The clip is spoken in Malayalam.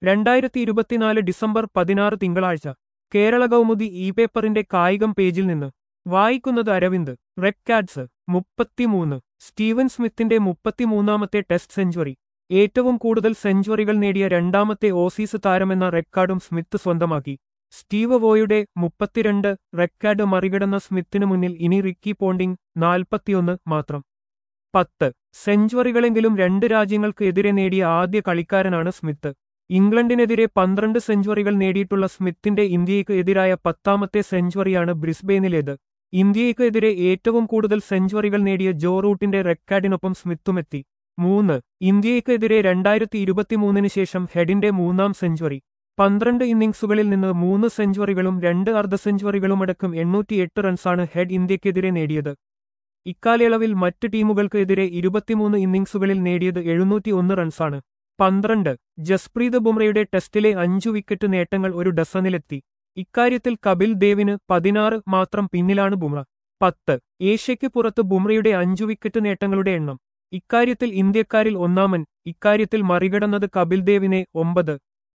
രണ്ടായിരത്തി ഇരുപത്തിനാല് ഡിസംബർ പതിനാറ് തിങ്കളാഴ്ച കേരള കൗമുദി ഇ പേപ്പറിന്റെ കായികം പേജിൽ നിന്ന് വായിക്കുന്നത് അരവിന്ദ് റെക്കാഡ്സ് മുപ്പത്തിമൂന്ന് സ്റ്റീവൻ സ്മിത്തിന്റെ മുപ്പത്തിമൂന്നാമത്തെ ടെസ്റ്റ് സെഞ്ചുറി ഏറ്റവും കൂടുതൽ സെഞ്ചുറികൾ നേടിയ രണ്ടാമത്തെ ഓസീസ് താരമെന്ന റെക്കാർഡും സ്മിത്ത് സ്വന്തമാക്കി സ്റ്റീവ് വോയുടെ മുപ്പത്തിരണ്ട് റെക്കാർഡ് മറികടന്ന സ്മിത്തിനു മുന്നിൽ ഇനി റിക്കി പോണ്ടിംഗ് നാൽപ്പത്തിയൊന്ന് മാത്രം പത്ത് സെഞ്ചുറികളെങ്കിലും രണ്ട് രാജ്യങ്ങൾക്ക് എതിരെ നേടിയ ആദ്യ കളിക്കാരനാണ് സ്മിത്ത് ഇംഗ്ലണ്ടിനെതിരെ പന്ത്രണ്ട് സെഞ്ചുറികൾ നേടിയിട്ടുള്ള സ്മിത്തിന്റെ ഇന്ത്യയ്ക്ക് എതിരായ പത്താമത്തെ സെഞ്ചുറിയാണ് ബ്രിസ്ബെയിനിലേത് ഇന്ത്യയ്ക്ക് എതിരെ ഏറ്റവും കൂടുതൽ സെഞ്ചുറികൾ നേടിയ ജോ റൂട്ടിന്റെ റെക്കാർഡിനൊപ്പം സ്മിത്തുമെത്തി മൂന്ന് ഇന്ത്യയ്ക്കെതിരെ രണ്ടായിരത്തി ഇരുപത്തിമൂന്നിന് ശേഷം ഹെഡിന്റെ മൂന്നാം സെഞ്ചുറി പന്ത്രണ്ട് ഇന്നിംഗ്സുകളിൽ നിന്ന് മൂന്ന് സെഞ്ചുറികളും രണ്ട് അർദ്ധ സെഞ്ചുറികളുമടക്കം എണ്ണൂറ്റിയെട്ട് റൺസാണ് ഹെഡ് ഇന്ത്യക്കെതിരെ നേടിയത് ഇക്കാലയളവിൽ മറ്റ് ടീമുകൾക്ക് എതിരെ ഇരുപത്തിമൂന്ന് ഇന്നിംഗ്സുകളിൽ നേടിയത് എഴുന്നൂറ്റി ഒന്ന് റൺസാണ് പന്ത്രണ്ട് ജസ്പ്രീത് ബുംറയുടെ ടെസ്റ്റിലെ അഞ്ചു വിക്കറ്റ് നേട്ടങ്ങൾ ഒരു ഡസനിലെത്തി ഇക്കാര്യത്തിൽ കപിൽ ദേവിന് പതിനാറ് മാത്രം പിന്നിലാണ് ബുംറ പത്ത് ഏഷ്യയ്ക്ക് പുറത്ത് ബുംറയുടെ അഞ്ചു വിക്കറ്റ് നേട്ടങ്ങളുടെ എണ്ണം ഇക്കാര്യത്തിൽ ഇന്ത്യക്കാരിൽ ഒന്നാമൻ ഇക്കാര്യത്തിൽ മറികടന്നത് കപിൽ ദേവിനെ ഒമ്പത്